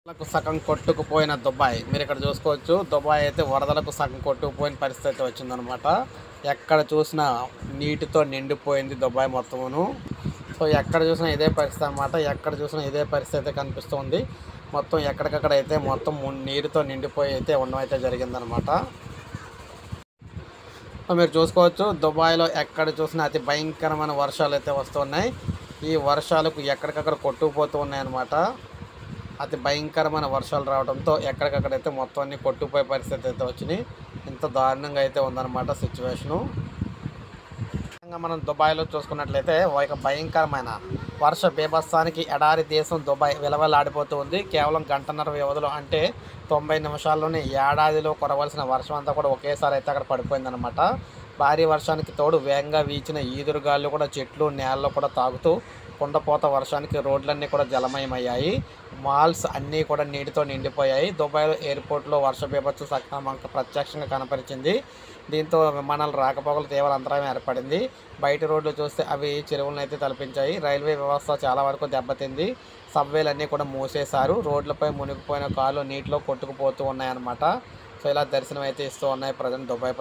వరదలకు సగం కొట్టుకుపోయిన దుబాయ్ మీరు ఇక్కడ చూసుకోవచ్చు దుబాయ్ అయితే వరదలకు సగం కొట్టుకుపోయిన పరిస్థితి అయితే వచ్చిందనమాట ఎక్కడ చూసినా నీటితో నిండిపోయింది దుబాయ్ మొత్తమును సో ఎక్కడ చూసినా ఇదే పరిస్థితి అనమాట ఎక్కడ చూసినా ఇదే పరిస్థితి అయితే కనిపిస్తుంది మొత్తం ఎక్కడికక్కడ అయితే మొత్తం ము- నీరుతో నిండిపోయి అయితే ఉండడం అయితే జరిగిందనమాట సో మీరు చూసుకోవచ్చు దుబాయ్లో ఎక్కడ చూసినా అతి భయంకరమైన వర్షాలు అయితే వస్తున్నాయి ఈ వర్షాలకు ఎక్కడికక్కడ కొట్టుకుపోతూ ఉన్నాయన్నమాట అతి భయంకరమైన వర్షాలు రావడంతో ఎక్కడికక్కడైతే మొత్తం అన్ని కొట్టుకుపోయే పరిస్థితి అయితే వచ్చినాయి ఇంత దారుణంగా అయితే ఉందన్నమాట సిచ్యువేషను ముఖ్యంగా మనం దుబాయ్లో చూసుకున్నట్లయితే ఒక భయంకరమైన వర్ష బీభత్సానికి ఎడారి దేశం దుబాయ్ విలవలాడిపోతూ ఉంది కేవలం గంటన్నర వ్యవధిలో అంటే తొంభై నిమిషాల్లోనే ఏడాదిలో కురవలసిన వర్షం అంతా కూడా ఒకేసారి అయితే అక్కడ పడిపోయిందనమాట భారీ వర్షానికి తోడు వేగంగా వీచిన ఈదురుగాళ్ళు కూడా చెట్లు నేలలో కూడా తాగుతూ కుండపోత వర్షానికి రోడ్లన్నీ కూడా జలమయమయ్యాయి మాల్స్ అన్నీ కూడా నీటితో నిండిపోయాయి దుబాయ్లో ఎయిర్పోర్ట్లో వర్ష బీభత్స సక్రమంగా ప్రత్యక్షంగా కనపరిచింది దీంతో విమానాలు రాకపోకలు తీవ్ర అంతరాయం ఏర్పడింది బయట రోడ్లు చూస్తే అవి చెరువులను అయితే తలపించాయి రైల్వే వ్యవస్థ చాలా వరకు దెబ్బతింది సబ్వేలన్నీ కూడా మూసేశారు రోడ్లపై మునిగిపోయిన కార్లు నీటిలో కొట్టుకుపోతూ ఉన్నాయన్నమాట సో ఇలా దర్శనం అయితే ఇస్తూ ఉన్నాయి ప్రజెంట్ దుబాయ్